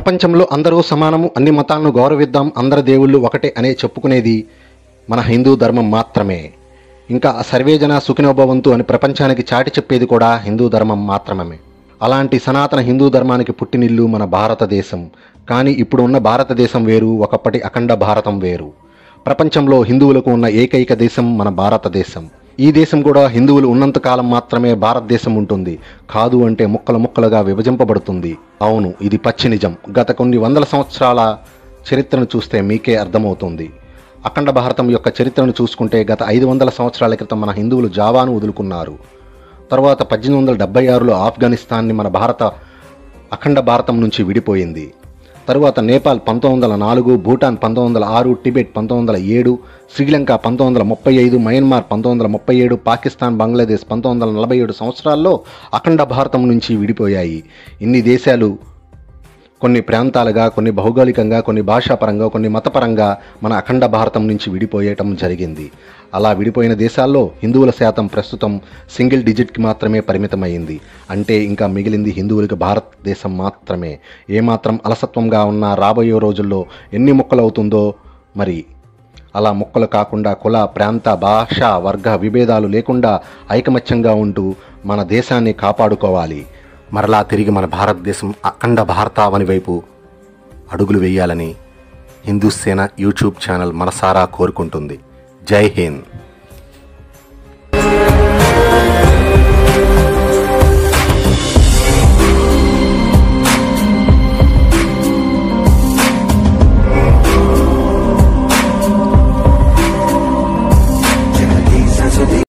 ప్రపంచంలో అందరూ సమానము అన్ని మతాలను గౌరవిద్దాం అందరి దేవుళ్ళు ఒకటే అనే చెప్పుకునేది మన హిందూ ధర్మం మాత్రమే ఇంకా సర్వేజన సుఖినోభవంతు అని ప్రపంచానికి చాటి చెప్పేది కూడా హిందూ ధర్మం మాత్రమే అలాంటి సనాతన హిందూ ధర్మానికి పుట్టినిల్లు మన భారతదేశం కానీ ఇప్పుడు ఉన్న భారతదేశం వేరు ఒకప్పటి అఖండ భారతం వేరు ప్రపంచంలో హిందువులకు ఉన్న ఏకైక దేశం మన భారతదేశం ఈ దేశం కూడా హిందువులు ఉన్నంత కాలం మాత్రమే భారతదేశం ఉంటుంది కాదు అంటే ముక్కలు ముక్కలుగా విభజింపబడుతుంది అవును ఇది పచ్చి నిజం గత కొన్ని వందల సంవత్సరాల చరిత్రను చూస్తే మీకే అర్థమవుతుంది అఖండ భారతం యొక్క చరిత్రను చూసుకుంటే గత ఐదు వందల సంవత్సరాల క్రితం మన హిందువులు జావాను వదులుకున్నారు తర్వాత పద్దెనిమిది వందల డెబ్బై ఆరులో ఆఫ్ఘనిస్తాన్ని మన భారత అఖండ భారతం నుంచి విడిపోయింది తరువాత నేపాల్ పంతొమ్మిది వందల నాలుగు భూటాన్ పంతొమ్మిది వందల ఆరు టిబెట్ పంతొమ్మిది వందల ఏడు శ్రీలంక పంతొమ్మిది వందల ముప్పై ఐదు మయన్మార్ పంతొమ్మిది వందల ముప్పై ఏడు పాకిస్తాన్ బంగ్లాదేశ్ పంతొమ్మిది వందల నలభై ఏడు సంవత్సరాల్లో అఖండ భారతం నుంచి విడిపోయాయి ఇన్ని దేశాలు కొన్ని ప్రాంతాలుగా కొన్ని భౌగోళికంగా కొన్ని భాషాపరంగా కొన్ని మతపరంగా మన అఖండ భారతం నుంచి విడిపోయటం జరిగింది అలా విడిపోయిన దేశాల్లో హిందువుల శాతం ప్రస్తుతం సింగిల్ డిజిట్కి మాత్రమే పరిమితమైంది అంటే ఇంకా మిగిలింది హిందువులకి భారతదేశం మాత్రమే ఏమాత్రం అలసత్వంగా ఉన్నా రాబోయే రోజుల్లో ఎన్ని ముక్కలవుతుందో మరి అలా ముక్కలు కాకుండా కుల ప్రాంత భాష వర్గ విభేదాలు లేకుండా ఐకమత్యంగా ఉంటూ మన దేశాన్ని కాపాడుకోవాలి మరలా తిరిగి మన భారతదేశం అఖండ భారతావని వైపు అడుగులు వేయాలని హిందూ సేన యూట్యూబ్ ఛానల్ మనసారా కోరుకుంటుంది జై హింద్